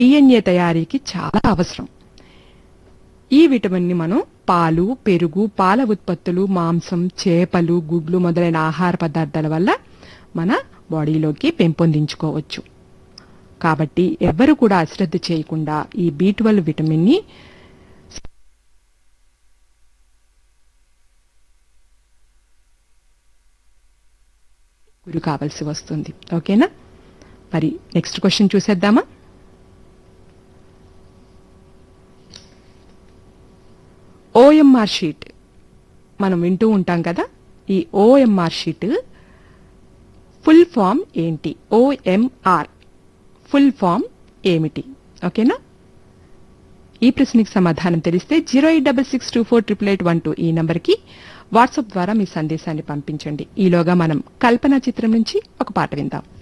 DNA తయారీకి చాలా అవసరం ఈ విటమిన్ ని మనం పాలు పెరుగు పాల ఉత్పత్తులు మాంసం చేపలు గుడ్లు మొదలైన ఆహార పదార్థాల వల్ల మన బాడీలోకి పెంపొందించుకోవచ్చు కాబట్టి ఎవ్వరు కూడా అశ్రద్ధ చేయకుండా ఈ బి ట్వెల్వ్ విటమిన్ ని గురి కావాల్సి వస్తుంది ఓకేనా మరి నెక్స్ట్ క్వశ్చన్ చూసేద్దామా ఓఎంఆర్ షీట్ మనం వింటూ ఉంటాం కదా ఈ ఓఎంఆర్ షీట్ ఫుల్ ఫామ్ ఏంటి ఓఎంఆర్ ఫుల్ ఫామ్ ఏమిటి ఓకేనా ఈ ప్రశ్నకి సమాధానం తెలిస్తే zero eight double six two four triple eight one two ఈ నంబర్కి వాట్సాప్ ద్వారా మీ సందేశాన్ని పంపించండి ఈలోగా మనం కల్పన చిత్రం నుంచి ఒక పాట విందాం